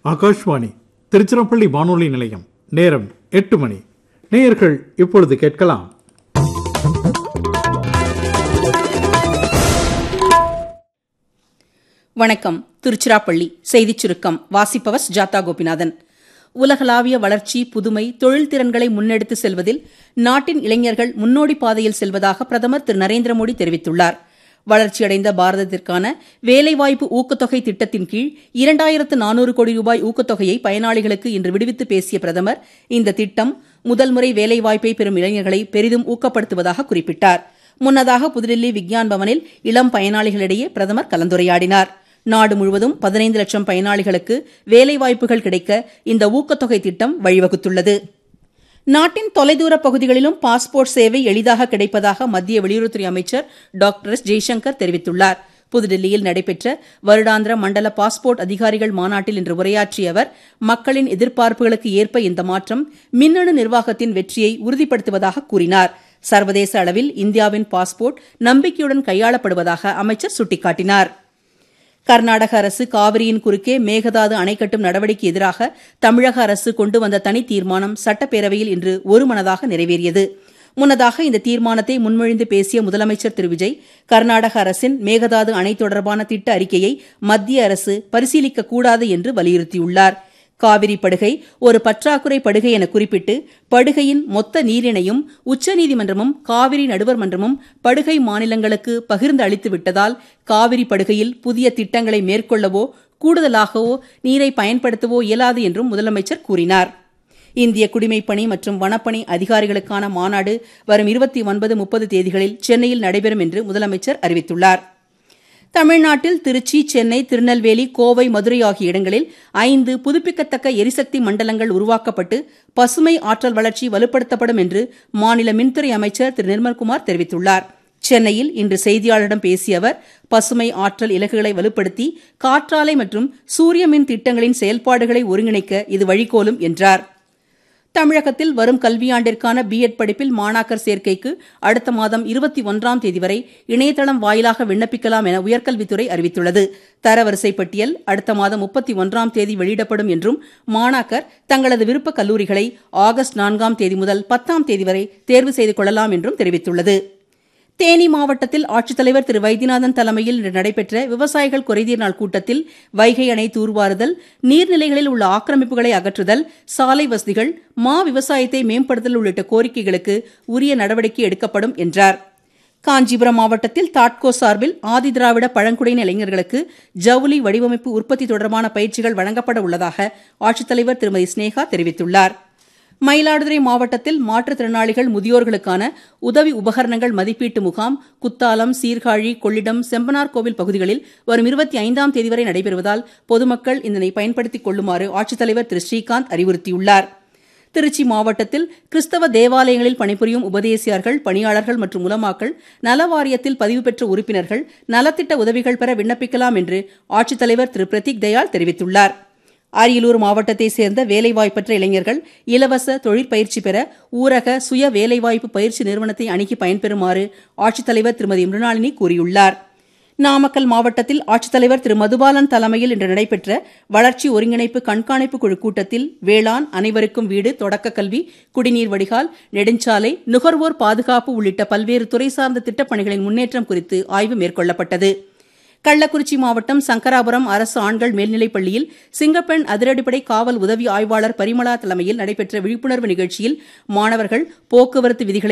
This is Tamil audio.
ஆகாஷ்வாணி திருச்சிராப்பள்ளி வானொலி நிலையம் நேரம் எட்டு மணி நேயர்கள் இப்பொழுது கேட்கலாம் வணக்கம் திருச்சிராப்பள்ளி செய்திச் சுருக்கம் வாசிப்பவர் சுஜாதா கோபிநாதன் உலகளாவிய வளர்ச்சி புதுமை தொழில் திறன்களை முன்னெடுத்து செல்வதில் நாட்டின் இளைஞர்கள் முன்னோடி பாதையில் செல்வதாக பிரதமர் திரு நரேந்திர மோடி தெரிவித்துள்ளார் வளர்ச்சியடைந்த பாரதத்திற்கான வேலைவாய்ப்பு ஊக்கத்தொகை திட்டத்தின் கீழ் இரண்டாயிரத்து நானூறு கோடி ரூபாய் ஊக்கத்தொகையை பயனாளிகளுக்கு இன்று விடுவித்து பேசிய பிரதமர் இந்த திட்டம் முதல் முறை வேலைவாய்ப்பை பெறும் இளைஞர்களை பெரிதும் ஊக்கப்படுத்துவதாக குறிப்பிட்டார் முன்னதாக புதுடில்லி விக்யான் பவனில் இளம் பயனாளிகளிடையே பிரதமர் கலந்துரையாடினார் நாடு முழுவதும் பதினைந்து லட்சம் பயனாளிகளுக்கு வேலைவாய்ப்புகள் கிடைக்க இந்த ஊக்கத்தொகை திட்டம் வழிவகுத்துள்ளது நாட்டின் தொலைதூர பகுதிகளிலும் பாஸ்போர்ட் சேவை எளிதாக கிடைப்பதாக மத்திய வெளியுறவுத்துறை அமைச்சர் டாக்டர் எஸ் ஜெய்சங்கர் தெரிவித்துள்ளார் புதுடில்லியில் நடைபெற்ற வருடாந்திர மண்டல பாஸ்போர்ட் அதிகாரிகள் மாநாட்டில் இன்று உரையாற்றிய அவர் மக்களின் எதிர்பார்ப்புகளுக்கு ஏற்ப இந்த மாற்றம் மின்னணு நிர்வாகத்தின் வெற்றியை உறுதிப்படுத்துவதாக கூறினார் சர்வதேச அளவில் இந்தியாவின் பாஸ்போர்ட் நம்பிக்கையுடன் கையாளப்படுவதாக அமைச்சர் சுட்டிக்காட்டினார் கர்நாடக அரசு காவிரியின் குறுக்கே மேகதாது அணை கட்டும் நடவடிக்கை எதிராக தமிழக அரசு கொண்டு வந்த தனி தீர்மானம் சட்டப்பேரவையில் இன்று ஒருமனதாக நிறைவேறியது முன்னதாக இந்த தீர்மானத்தை முன்மொழிந்து பேசிய முதலமைச்சர் திரு விஜய் கர்நாடக அரசின் மேகதாது அணை தொடர்பான திட்ட அறிக்கையை மத்திய அரசு பரிசீலிக்க கூடாது என்று வலியுறுத்தியுள்ளார் காவிரி படுகை ஒரு பற்றாக்குறை படுகை என குறிப்பிட்டு படுகையின் மொத்த நீரினையும் உச்சநீதிமன்றமும் காவிரி நடுவர் மன்றமும் படுகை மாநிலங்களுக்கு பகிர்ந்து அளித்து விட்டதால் காவிரி படுகையில் புதிய திட்டங்களை மேற்கொள்ளவோ கூடுதலாகவோ நீரை பயன்படுத்தவோ இயலாது என்றும் முதலமைச்சர் கூறினார் இந்திய குடிமைப்பணி மற்றும் வனப்பணி அதிகாரிகளுக்கான மாநாடு வரும் இருபத்தி ஒன்பது முப்பது தேதிகளில் சென்னையில் நடைபெறும் என்று முதலமைச்சர் அறிவித்துள்ளார் தமிழ்நாட்டில் திருச்சி சென்னை திருநெல்வேலி கோவை மதுரை ஆகிய இடங்களில் ஐந்து புதுப்பிக்கத்தக்க எரிசக்தி மண்டலங்கள் உருவாக்கப்பட்டு பசுமை ஆற்றல் வளர்ச்சி வலுப்படுத்தப்படும் என்று மாநில மின்துறை அமைச்சர் திரு நிர்மல்குமார் தெரிவித்துள்ளார் சென்னையில் இன்று செய்தியாளரிடம் பேசிய அவர் பசுமை ஆற்றல் இலக்குகளை வலுப்படுத்தி காற்றாலை மற்றும் சூரிய மின் திட்டங்களின் செயல்பாடுகளை ஒருங்கிணைக்க இது வழிகோலும் என்றார் தமிழகத்தில் வரும் கல்வியாண்டிற்கான பிஎட் படிப்பில் மாணாக்கர் சேர்க்கைக்கு அடுத்த மாதம் இருபத்தி ஒன்றாம் தேதி வரை இணையதளம் வாயிலாக விண்ணப்பிக்கலாம் என உயர்கல்வித்துறை அறிவித்துள்ளது தரவரிசை பட்டியல் அடுத்த மாதம் முப்பத்தி ஒன்றாம் தேதி வெளியிடப்படும் என்றும் மாணாக்கர் தங்களது விருப்ப கல்லூரிகளை ஆகஸ்ட் நான்காம் தேதி முதல் பத்தாம் தேதி வரை தேர்வு செய்து கொள்ளலாம் என்றும் தெரிவித்துள்ளது தேனி மாவட்டத்தில் ஆட்சித்தலைவர் திரு வைத்தியநாதன் தலைமையில் இன்று நடைபெற்ற விவசாயிகள் குறைதீர் நாள் கூட்டத்தில் வைகை அணை தூர்வாறுதல் நீர்நிலைகளில் உள்ள ஆக்கிரமிப்புகளை அகற்றுதல் சாலை வசதிகள் மா விவசாயத்தை மேம்படுத்தல் உள்ளிட்ட கோரிக்கைகளுக்கு உரிய நடவடிக்கை எடுக்கப்படும் என்றார் காஞ்சிபுரம் மாவட்டத்தில் தாட்கோ சார்பில் ஆதிதிராவிட பழங்குடியின இளைஞர்களுக்கு ஜவுளி வடிவமைப்பு உற்பத்தி தொடர்பான பயிற்சிகள் வழங்கப்பட உள்ளதாக ஆட்சித்தலைவர் திருமதி ஸ்னேகா தெரிவித்துள்ளார் மயிலாடுதுறை மாவட்டத்தில் மாற்றுத்திறனாளிகள் முதியோர்களுக்கான உதவி உபகரணங்கள் மதிப்பீட்டு முகாம் குத்தாலம் சீர்காழி கொள்ளிடம் செம்பனார் கோவில் பகுதிகளில் வரும் இருபத்தி ஐந்தாம் தேதி வரை நடைபெறுவதால் பொதுமக்கள் இதனை பயன்படுத்திக் கொள்ளுமாறு ஆட்சித்தலைவர் திரு ஸ்ரீகாந்த் அறிவுறுத்தியுள்ளார் திருச்சி மாவட்டத்தில் கிறிஸ்தவ தேவாலயங்களில் பணிபுரியும் உபதேசியார்கள் பணியாளர்கள் மற்றும் உலமாக்கள் நல வாரியத்தில் பதிவு பெற்ற உறுப்பினர்கள் நலத்திட்ட உதவிகள் பெற விண்ணப்பிக்கலாம் என்று ஆட்சித்தலைவர் திரு பிரதீக் தயாள் தெரிவித்துள்ளார் அரியலூர் மாவட்டத்தைச் சேர்ந்த வேலைவாய்ப்பற்ற இளைஞர்கள் இலவச தொழிற்பயிற்சி பெற ஊரக சுய வேலைவாய்ப்பு பயிற்சி நிறுவனத்தை அணுகி பயன்பெறுமாறு ஆட்சித்தலைவர் திருமதி மிருணாளினி கூறியுள்ளார் நாமக்கல் மாவட்டத்தில் ஆட்சித்தலைவர் திரு மதுபாலன் தலைமையில் இன்று நடைபெற்ற வளர்ச்சி ஒருங்கிணைப்பு கண்காணிப்பு குழு கூட்டத்தில் வேளாண் அனைவருக்கும் வீடு தொடக்க கல்வி குடிநீர் வடிகால் நெடுஞ்சாலை நுகர்வோர் பாதுகாப்பு உள்ளிட்ட பல்வேறு துறை சார்ந்த திட்டப்பணிகளின் முன்னேற்றம் குறித்து ஆய்வு மேற்கொள்ளப்பட்டது கள்ளக்குறிச்சி மாவட்டம் சங்கராபுரம் அரசு ஆண்கள் மேல்நிலைப் பள்ளியில் சிங்கப்பெண் அதிரடிப்படை காவல் உதவி ஆய்வாளர் பரிமளா தலைமையில் நடைபெற்ற விழிப்புணர்வு நிகழ்ச்சியில் மாணவர்கள் போக்குவரத்து விதிகளை